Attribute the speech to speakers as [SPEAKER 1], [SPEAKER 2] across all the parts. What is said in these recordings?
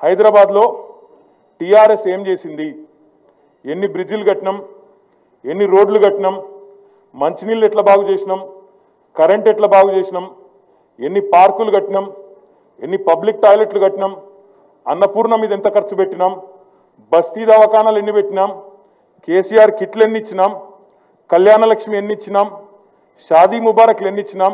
[SPEAKER 1] హైదరాబాద్లో టీఆర్ఎస్ ఏం చేసింది ఎన్ని బ్రిడ్జిలు కట్టినాం ఎన్ని రోడ్లు కట్టినాం మంచినీళ్ళు ఎట్లా బాగు చేసినాం కరెంట్ ఎట్లా బాగు చేసినాం ఎన్ని పార్కులు కట్టినాం ఎన్ని పబ్లిక్ టాయిలెట్లు కట్టినాం అన్నపూర్ణ మీద ఎంత ఖర్చు పెట్టినాం బస్తీ దవాఖానాలు ఎన్ని పెట్టినాం కేసీఆర్ కిట్లు ఎన్ని ఇచ్చినాం కళ్యాణ లక్ష్మి ఎన్ని ఇచ్చినాం షాదీ ముబారక్లు ఎన్ని ఇచ్చినాం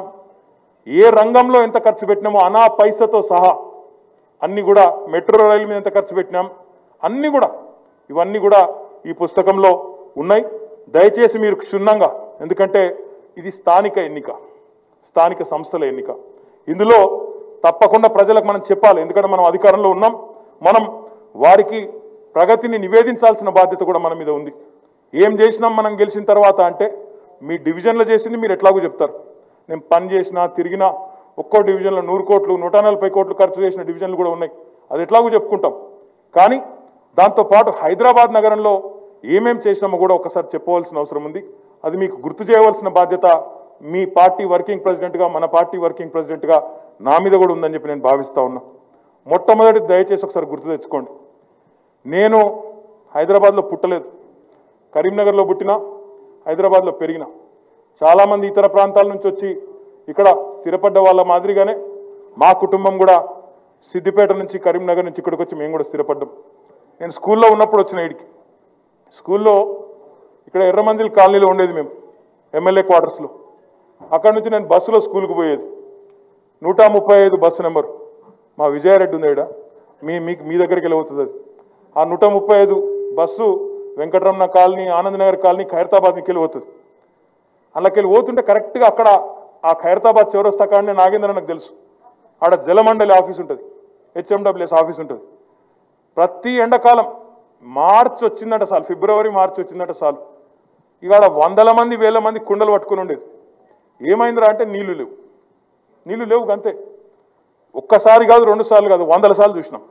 [SPEAKER 1] ఏ రంగంలో ఎంత ఖర్చు పెట్టినామో అనా పైసతో సహా అన్ని కూడా మెట్రో రైలు మీద ఎంత ఖర్చు పెట్టినాం అన్ని కూడా ఇవన్నీ కూడా ఈ పుస్తకంలో ఉన్నాయి దయచేసి మీరు క్షుణ్ణంగా ఎందుకంటే ఇది స్థానిక ఎన్నిక స్థానిక సంస్థల ఎన్నిక ఇందులో తప్పకుండా ప్రజలకు మనం చెప్పాలి ఎందుకంటే మనం అధికారంలో ఉన్నాం మనం వారికి ప్రగతిని నివేదించాల్సిన బాధ్యత కూడా మన మీద ఉంది ఏం చేసినాం మనం గెలిచిన తర్వాత అంటే మీ డివిజన్లో చేసింది మీరు ఎట్లాగో చెప్తారు నేను పని చేసినా తిరిగినా ఒక్కో డివిజన్లో నూరు కోట్లు నూట నలభై కోట్లు ఖర్చు చేసిన డివిజన్లు కూడా ఉన్నాయి అది ఎట్లాగో చెప్పుకుంటాం కానీ దాంతోపాటు హైదరాబాద్ నగరంలో ఏమేం చేసినామో కూడా ఒకసారి చెప్పవలసిన అవసరం ఉంది అది మీకు గుర్తు చేయవలసిన బాధ్యత మీ పార్టీ వర్కింగ్ ప్రెసిడెంట్గా మన పార్టీ వర్కింగ్ ప్రెసిడెంట్గా నా మీద కూడా ఉందని చెప్పి నేను భావిస్తా ఉన్నా మొట్టమొదటి దయచేసి ఒకసారి గుర్తు తెచ్చుకోండి నేను హైదరాబాద్లో పుట్టలేదు కరీంనగర్లో పుట్టినా హైదరాబాద్లో పెరిగిన చాలామంది ఇతర ప్రాంతాల నుంచి వచ్చి ఇక్కడ స్థిరపడ్డ వాళ్ళ మాదిరిగానే మా కుటుంబం కూడా సిద్దిపేట నుంచి కరీంనగర్ నుంచి ఇక్కడికి వచ్చి మేము కూడా స్థిరపడ్డాం నేను స్కూల్లో ఉన్నప్పుడు వచ్చిన ఇడికి స్కూల్లో ఇక్కడ ఎర్రమంజిల్ కాలనీలో ఉండేది మేము ఎమ్మెల్యే క్వార్టర్స్లో అక్కడ నుంచి నేను బస్సులో స్కూల్కి పోయేది నూట ముప్పై ఐదు బస్సు నెంబర్ మా విజయారెడ్డి ఉంది ఈడ మీ మీకు మీ దగ్గరికి వెళ్ళవుతుంది అది ఆ నూట ముప్పై ఐదు bus Venkataramana colony Anandnagar colony Khairatabad మీకు వెళ్ళిపోతుంది అందులోకి పోతుంటే కరెక్ట్గా అక్కడ ఆ ఖైరతాబాద్ చౌరస్తా కాడనే నాగేంద్ర నాకు తెలుసు ఆడ జలమండలి ఆఫీస్ ఉంటుంది హెచ్ఎండబ్ల్యూఎస్ ఆఫీస్ ఉంటుంది ప్రతి ఎండాకాలం మార్చి వచ్చిందట సార్ ఫిబ్రవరి మార్చి వచ్చిందట సార్ ఇవాళ వందల మంది వేల మంది కుండలు పట్టుకుని ఉండేది ఏమైందిరా అంటే నీళ్లు లేవు నీళ్లు లేవు అంతే ఒక్కసారి కాదు రెండు సార్లు కాదు వందల సార్లు చూసినాం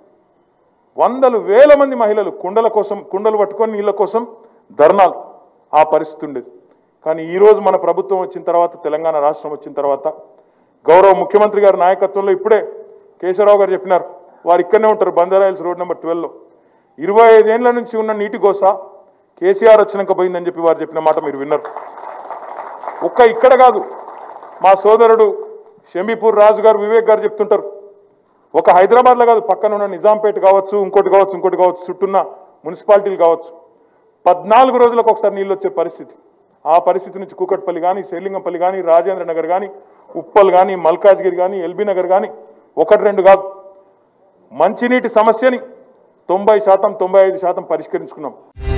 [SPEAKER 1] వందలు వేల మంది మహిళలు కుండల కోసం కుండలు పట్టుకొని నీళ్ళ కోసం ధర్నాలు ఆ పరిస్థితి ఉండేది కానీ ఈ రోజు మన ప్రభుత్వం వచ్చిన తర్వాత తెలంగాణ రాష్ట్రం వచ్చిన తర్వాత గౌరవ ముఖ్యమంత్రి గారి నాయకత్వంలో ఇప్పుడే కేశవరావు గారు చెప్పినారు వారు ఇక్కడనే ఉంటారు బంజారాయిల్స్ రోడ్ నెంబర్ ట్వెల్వ్లో ఇరవై ఐదేళ్ల నుంచి ఉన్న నీటి గోస కేసీఆర్ వచ్చినాక పోయిందని చెప్పి వారు చెప్పిన మాట మీరు విన్నారు ఒక్క ఇక్కడ కాదు మా సోదరుడు షమీపూర్ రాజు గారు వివేక్ గారు చెప్తుంటారు ఒక హైదరాబాద్లో కాదు పక్కన ఉన్న నిజాంపేట కావచ్చు ఇంకోటి కావచ్చు ఇంకోటి కావచ్చు చుట్టూన్న మున్సిపాలిటీలు కావచ్చు పద్నాలుగు రోజులకు ఒకసారి నీళ్ళు వచ్చే పరిస్థితి ఆ పరిస్థితి నుంచి కూకట్పల్లి కానీ సేలింగంపల్లి కానీ రాజేంద్ర నగర్ కానీ ఉప్పల్ కానీ మల్కాజ్గిరి కానీ ఎల్బీ నగర్ కానీ ఒకటి రెండు కాదు మంచినీటి సమస్యని తొంభై శాతం తొంభై ఐదు శాతం పరిష్కరించుకున్నాం